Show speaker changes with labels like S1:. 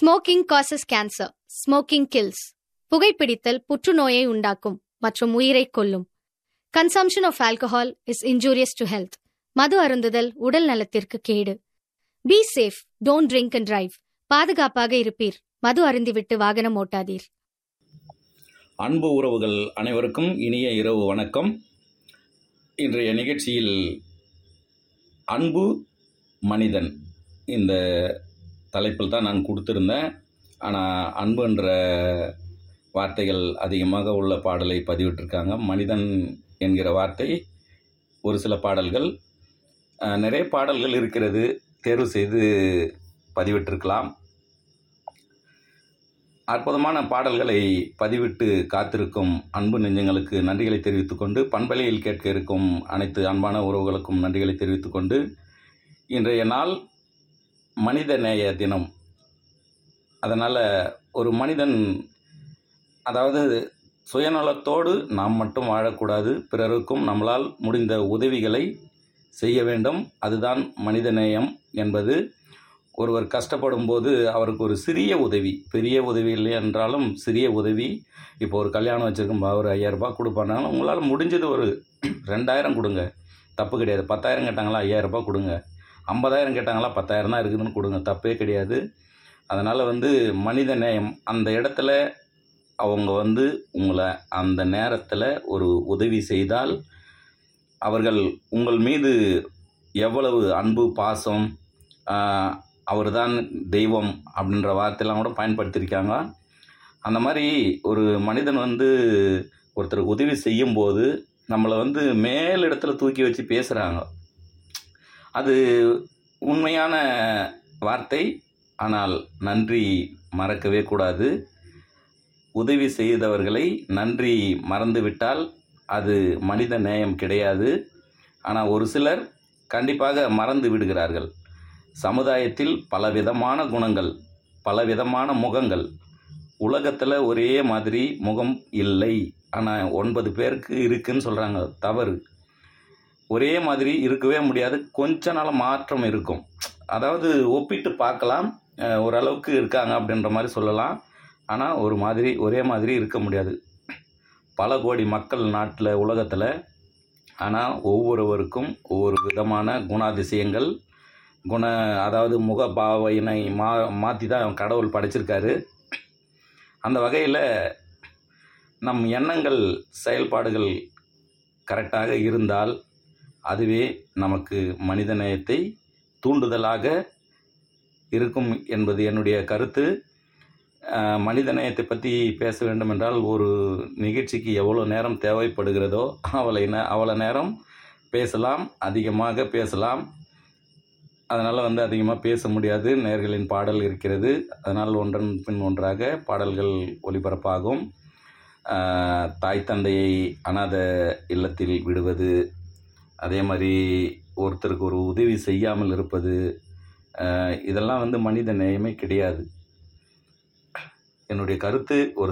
S1: smoking causes cancer smoking kills புகைப்பிடித்தல் புற்றுநோயை உண்டாக்கும் மற்றும் உயிரை கொல்லும் consumption of alcohol is injurious to health மது அருந்துதல் உடல் நலத்திற்கு கேடு be safe don't drink and drive பாதுகாப்பாக இருப்பீர் மது அருந்திவிட்டு வாகனம் ஓட்டாதீர்
S2: அன்பு உறவுகள் அனைவருக்கும் இனிய இரவு வணக்கம் இன்றைய நிகழ்ச்சியில் அன்பு மனிதன் இந்த தலைப்பில் தான் நான் கொடுத்துருந்தேன் ஆனால் அன்புன்ற வார்த்தைகள் அதிகமாக உள்ள பாடலை பதிவிட்டிருக்காங்க மனிதன் என்கிற வார்த்தை ஒரு சில பாடல்கள் அஹ், நிறைய பாடல்கள் இருக்கிறது தேர்வு செய்து பதிவிட்டிருக்கலாம் அற்புதமான பாடல்களை பதிவிட்டு காத்திருக்கும் அன்பு நெஞ்சங்களுக்கு நன்றிகளை தெரிவித்துக்கொண்டு பண்பலையில் கேட்க இருக்கும் அனைத்து அன்பான உறவுகளுக்கும் நன்றிகளை தெரிவித்துக்கொண்டு இன்றைய நாள் மனித நேய தினம் அதனால் ஒரு மனிதன் அதாவது சுயநலத்தோடு நாம் மட்டும் வாழக்கூடாது பிறருக்கும் நம்மளால் முடிந்த உதவிகளை செய்ய வேண்டும் அதுதான் மனிதநேயம் என்பது ஒருவர் கஷ்டப்படும் போது அவருக்கு ஒரு சிறிய உதவி பெரிய உதவி இல்லை என்றாலும் சிறிய உதவி இப்போ ஒரு கல்யாணம் வச்சுருக்கும் ஒரு ஐயாயிரரூபா கொடுப்பானாலும் உங்களால் முடிஞ்சது ஒரு ரெண்டாயிரம் கொடுங்க தப்பு கிடையாது பத்தாயிரம் கேட்டாங்களா ஐயாயிரரூபா கொடுங்க ஐம்பதாயிரம் கேட்டாங்களா பத்தாயிரம் தான் இருக்குதுன்னு கொடுங்க தப்பே கிடையாது அதனால் வந்து மனித நேயம் அந்த இடத்துல அவங்க வந்து உங்களை அந்த நேரத்தில் ஒரு உதவி செய்தால் அவர்கள் உங்கள் மீது எவ்வளவு அன்பு பாசம் அவர்தான் தெய்வம் அப்படின்ற வார்த்தையெல்லாம் கூட பயன்படுத்தியிருக்காங்க அந்த மாதிரி ஒரு மனிதன் வந்து ஒருத்தருக்கு உதவி செய்யும்போது நம்மளை வந்து மேலிடத்துல தூக்கி வச்சு பேசுகிறாங்க அது உண்மையான வார்த்தை ஆனால் நன்றி மறக்கவே கூடாது உதவி செய்தவர்களை நன்றி மறந்துவிட்டால் அது மனித நேயம் கிடையாது ஆனால் ஒரு சிலர் கண்டிப்பாக மறந்து விடுகிறார்கள் சமுதாயத்தில் பலவிதமான குணங்கள் பலவிதமான முகங்கள் உலகத்தில் ஒரே மாதிரி முகம் இல்லை ஆனால் ஒன்பது பேருக்கு இருக்குன்னு சொல்கிறாங்க தவறு ஒரே மாதிரி இருக்கவே முடியாது கொஞ்ச நாள் மாற்றம் இருக்கும் அதாவது ஒப்பிட்டு பார்க்கலாம் அஹ், ஓரளவுக்கு இருக்காங்க அப்படின்ற மாதிரி சொல்லலாம் ஆனால் ஒரு மாதிரி ஒரே மாதிரி இருக்க முடியாது பல கோடி மக்கள் நாட்டில் உலகத்தில் ஆனால் ஒவ்வொருவருக்கும் ஒவ்வொரு விதமான குணாதிசயங்கள் குண அதாவது முகபாவனை மா மாற்றி தான் கடவுள் படைச்சிருக்காரு அந்த வகையில் நம் எண்ணங்கள் செயல்பாடுகள் கரெக்டாக இருந்தால் அதுவே நமக்கு மனிதநேயத்தை தூண்டுதலாக இருக்கும் என்பது என்னுடைய கருத்து அஹ், மனிதநேயத்தை பற்றி பேச வேண்டும் என்றால் ஒரு நிகழ்ச்சிக்கு எவ்வளோ நேரம் தேவைப்படுகிறதோ அவளை நே அவ்வளோ நேரம் பேசலாம் அதிகமாக பேசலாம் அதனால் வந்து அதிகமாக பேச முடியாது நேர்களின் பாடல் இருக்கிறது அதனால் ஒன்றன் பின் ஒன்றாக பாடல்கள் ஒளிபரப்பாகும் ஆஹ், தாய் தந்தையை அனாத இல்லத்தில் விடுவது அதே மாதிரி ஒருத்தருக்கு ஒரு உதவி செய்யாமல் இருப்பது ஆஹ், இதெல்லாம் வந்து மனித நேயமே கிடையாது என்னுடைய கருத்து ஒரு